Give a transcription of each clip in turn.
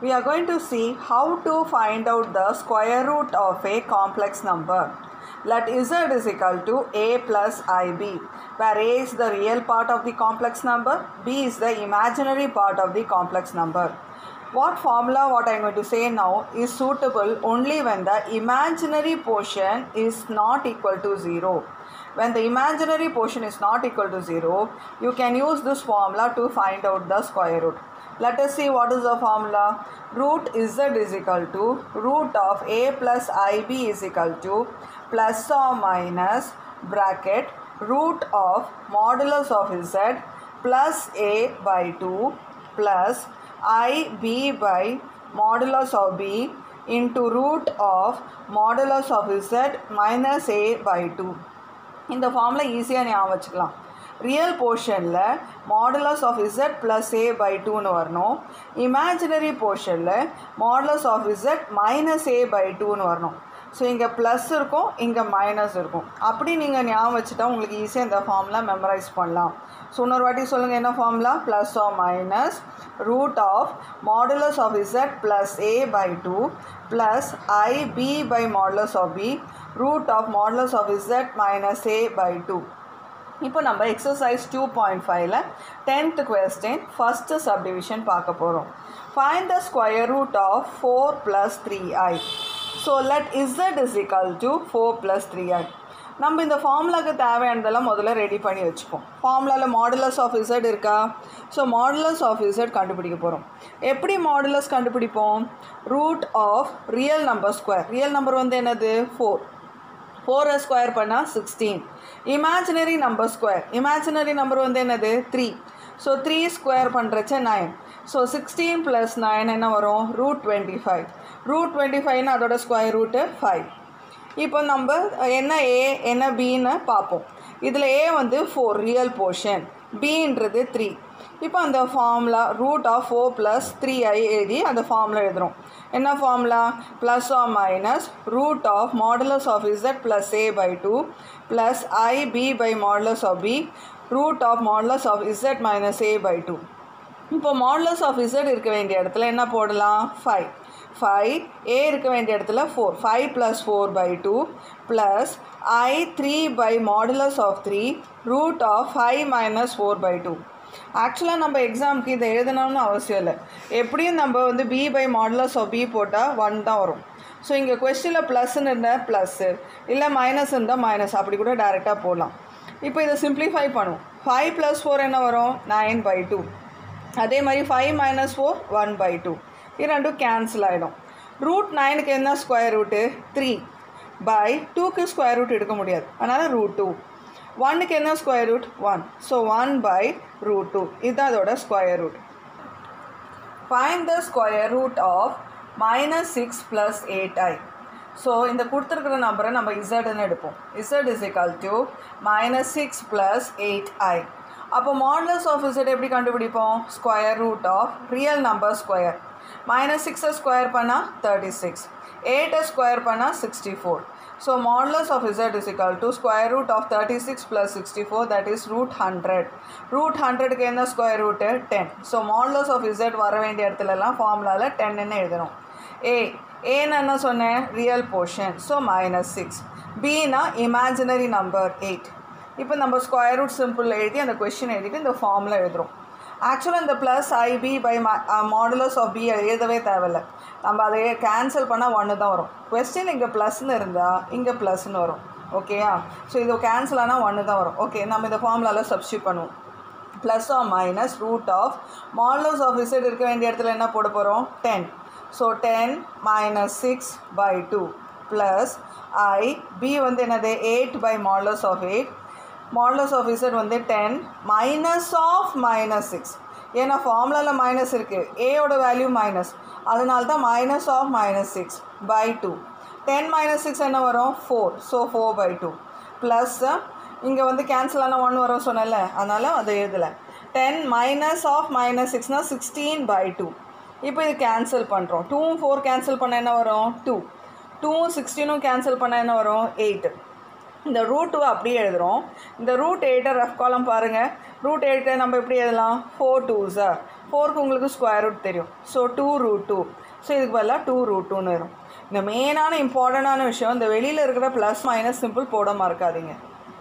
we are going to see how to find out the square root of a complex number. Let z is equal to a plus ib, where a is the real part of the complex number, b is the imaginary part of the complex number. What formula what I am going to say now is suitable only when the imaginary portion is not equal to 0. When the imaginary portion is not equal to 0, you can use this formula to find out the square root. Let us see what is the formula. Root z is equal to root of a plus ib is equal to plus or minus bracket root of modulus of z plus a by 2 plus ib by modulus of b into root of modulus of z minus a by 2 இந்த ஃபார்மில் ஈஸியாக ஞாபகம் வச்சுக்கலாம் real போர்ஷனில் modulus of z plus a by டூன்னு வரணும் imaginary போர்ஷனில் modulus of z minus a by டூன்னு வரணும் ஸோ இங்கே ப்ளஸ் இருக்கும் இங்கே மைனஸ் இருக்கும் அப்படி நீங்கள் ஞாபகம் வச்சுட்டா உங்களுக்கு ஈஸியாக இந்த ஃபார்ம்லாம் மெமரைஸ் பண்ணலாம் ஸோ இன்னொரு வாட்டி சொல்லுங்கள் என்ன formula plus r minus root of modulus of z plus a by two plus i b by modulus of b root of modulus of z minus a by two இப்போ நம்ம exercise two point ஃபைவ்ல tenth question first subdivision பார்க்க போகிறோம் fine the square root of four plus three i so let z is equal to four plus three i நம்ம இந்த ஃபார்முலாவுக்கு தேவையானதெல்லாம் முதல்ல ரெடி பண்ணி வச்சுப்போம் ஃபார்முலாவில் மாடுலஸ் ஆஃப் இசட் இருக்கா ஸோ மாடுலஸ் ஆஃப் இசட் கண்டுபிடிக்க போகிறோம் எப்படி மாடுலஸ் கண்டுபிடிப்போம் root of real number square real number வந்து என்னது ஃபோர் ஃபோரை ஸ்கொயர் பண்ணால் sixteen imaginary number square imaginary number வந்து என்னது த்ரீ ஸோ த்ரீ ஸ்கொயர் பண்ணுறச்ச nine so sixteen plus nine என்ன வரும் root twenty five root twenty ஃபைவ்னு அதோட ஸ்கொயர் ரூட்டு ஃபைவ் இப்போ நம்ம என்ன ஏ என்ன பின்னு பார்ப்போம் இதில் ஏ வந்து ஃபோர் ரியல் போர்ஷன் பின்றது த்ரீ இப்போ அந்த formula root of four plus three i எழுதி அந்த ஃபார்முலா எழுதுகிறோம் என்ன formula plus r minus root of modulus of z plus a by two plus i b by modulus of b root of modulus of z minus a by two இப்போ modulus of z இருக்க வேண்டிய இடத்துல என்ன போடலாம் five five ஏ இருக்க வேண்டிய இடத்துல four five plus four by two plus i three by modulus of three root of five minus four by two ஆக்சுவலாக நம்ம எக்ஸாமுக்கு இதை எழுதணும்னு அவசியம் இல்லை எப்படியும் நம்ம வந்து b by modulus of b போட்டால் ஒன் தான் வரும் ஸோ இங்கே கொஸ்டினில் ப்ளஸ்ன்னு இருந்தால் ப்ளஸ்ஸு இல்லை மைனஸ் இருந்தால் மைனஸ் அப்படி கூட டேரெக்டாக போடலாம் இப்போ இதை சிம்ப்ளிஃபை பண்ணுவோம் ஃபைவ் ப்ளஸ் ஃபோர் என்ன வரும் நைன் பை டூ அதே மாதிரி five minus four one by two இது ரெண்டும் கேன்சல் ஆகிடும் ரூட் நைனுக்கு என்ன ஸ்கொயர் ரூட்டு த்ரீ பை டூக்கு ஸ்கொயர் ரூட் எடுக்க முடியாது அதனால் ரூட் டூ ஒன்னுக்கு என்ன square root one so one by root two இதுதான் அதோட square root fine the square root of minus six plus eight i so இந்த கொடுத்துருக்குற நம்பரை நம்ம இசட்னு எடுப்போம் z is equal to minus six plus eight i அப்போ மாடலஸ் ஆஃப் இசட் எப்படி கண்டுபிடிப்போம் square root of real number square minus சிக்ஸை ஸ்கொயர் பண்ணால் தேர்ட்டி சிக்ஸ் எயிட்டை ஸ்கொயர் பண்ணால் sixty four so modulus of z is equal to square root of thirty six plus sixty four that is root hundred root ஹண்ட்ரடுக்கு என்ன square root ten so modulus of z வர வேண்டிய இடத்துலலாம் ஃபார்முலாவில் டென்னு எழுதணும் ஏ ஏன்னு என்ன சொன்னேன் real portion so minus six பினா இமேஜினரி நம்பர் எயிட் இப்போ நம்ம ஸ்கொயர் ரூட் சிம்பிள் எழுதி அந்த கொஷின் எழுதிட்டு இந்த ஃபார்மில் எழுதுகிறோம் ஆக்சுவலாக இந்த plus i b by modulus of b எழுதவே தேவையில்ல நம்ம அதை கேன்சல் பண்ணால் ஒன்று தான் வரும் கொஸ்டின் இங்கே ப்ளஸ்ன்னு இருந்தால் இங்கே ப்ளஸ்ன்னு வரும் ஓகேயா ஸோ இது கேன்சல் ஆனால் ஒன்று தான் வரும் ஓகே நம்ம இந்த ஃபார்முலாவில் சப்ஸ்டியூட் பண்ணுவோம் plus r minus root of modulus of z இருக்க வேண்டிய இடத்துல என்ன போட போகிறோம் ten so ten minus six by two plus i b வந்து என்னது eight by modulus of eight modulus of z வந்து ten minus of minus six ஏன்னா ஃபார்முலாவில் மைனஸ் இருக்குது ஏயோட வேல்யூ மைனஸ் அதனால தான் minus of minus six by two ten minus six என்ன வரும் four so four by two plus இங்கே வந்து கேன்சல் ஆனால் ஒன் வரும் சொன்னல அதனால் அதை எழுதலை டென் மைனஸ் ஆஃப் மைனஸ் சிக்ஸ்னால் சிக்ஸ்டீன் பை டூ இப்போ இது கேன்சல் பண்ணுறோம் டூவும் ஃபோர் கேன்சல் பண்ண என்ன வரும் டூ டூவும் சிக்ஸ்டீனும் கேன்சல் பண்ண என்ன வரும் எயிட்டு இந்த ரூட் டூ அப்படியே எழுதுகிறோம் இந்த ரூட் எயிட்டை ரஃப் காலம் பாருங்கள் ரூட் எயிட்டை நம்ம எப்படி எழுதலாம் ஃபோர் டூ சார் ஃபோருக்கு உங்களுக்கு ஸ்கொயர் ரூட் தெரியும் so two root two so இதுக்கு பதிலாக டூ ரூட் டூன்னு வரும் இந்த மெயினான இம்பார்ட்டண்டான விஷயம் இந்த வெளியில் இருக்கிற ப்ளஸ் மைனஸ் சிம்பிள் போட மறக்காதீங்க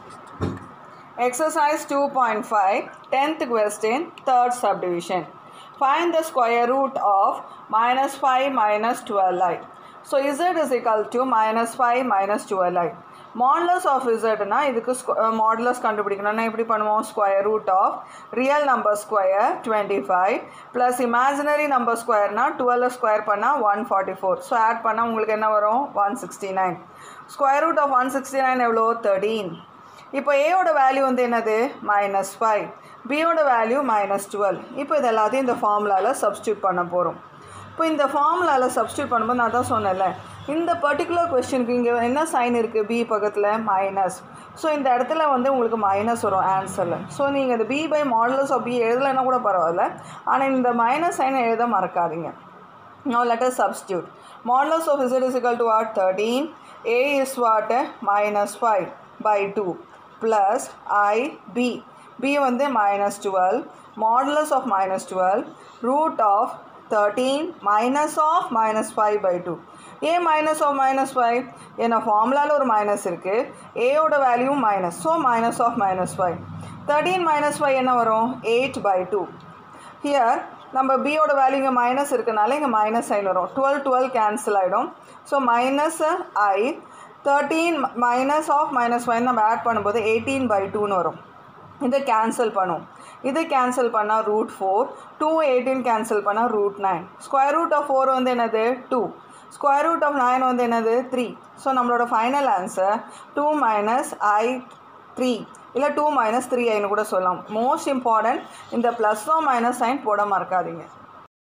Exercise 2.5, 10th question, third subdivision. Find the square root of minus 5 minus 12i. So z is equal to minus 5 minus 12i. Modulus of zனா இதுக்கு மாடுலஸ் கண்டுபிடிக்கணும்னா எப்படி பண்ணுவோம் square root of real number square twenty five plus imaginary number ஸ்கொயர்னா twelve square பண்ணால் one forty four so add பண்ணால் உங்களுக்கு என்ன வரும் one sixty nine square root of one sixty nine எவ்வளோ தேர்ட்டீன் இப்போ ஏயோட வேல்யூ வந்து என்னது மைனஸ் ஃபைவ் பியோட வேல்யூ மைனஸ் டுவெல் இப்போ இது எல்லாத்தையும் இந்த ஃபார்முலாவில் சப்ஸ்டியூட் பண்ண போகிறோம் இப்போ இந்த ஃபார்முலாவில் சப்ஸ்டியூட் பண்ணும்போது நான் தான் சொன்னேன்ல இந்த பர்டிகுலர் கொஸ்டினுக்கு இங்கே என்ன சைன் இருக்குது பி பக்கத்தில் மைனஸ் ஸோ இந்த இடத்துல வந்து உங்களுக்கு மைனஸ் வரும் ஆன்சரில் ஸோ நீங்கள் இந்த b by modulus of b எழுதலைன்னா கூட பரவாயில்ல ஆனால் இந்த மைனஸ் சைனை எழுத மறக்காதீங்க Now let us substitute. Modulus of z is equal to what? 13. a is what? Minus 5 by 2 plus i b. b வந்து minus 12. Modulus of minus 12. Root of 13 minus of minus 5 by 2. a minus of minus 5 என்ன ஃபார்முலாவில் ஒரு minus இருக்குது ஏயோட value minus so minus of minus five thirteen minus five என்ன வரும் eight by two here நம்ம பியோட வேல்யூ இங்கே மைனஸ் இருக்கனால இங்கே மைனஸ் சைன் வரும் டுவெல் டுவெல் கேன்சல் ஆகிடும் so minus i thirteen minus of minus five நம்ம ஆட் பண்ணும்போது எயிட்டீன் பை டூன்னு வரும் இதை கேன்சல் பண்ணும் இது கேன்சல் பண்ணால் root four two eighteen cancel பண்ணால் root nine square root of four வந்து என்னது two square root of nine வந்து என்னது த்ரீ ஸோ நம்மளோட final answer two minus i three இல்லை டூ மைனஸ் த்ரீ ஐன்னு கூட சொல்லலாம் மோஸ்ட் இம்பார்ட்டன்ட் இந்த ப்ளஸ்ஸோ மைனஸ் சைன் போட மறக்காதீங்க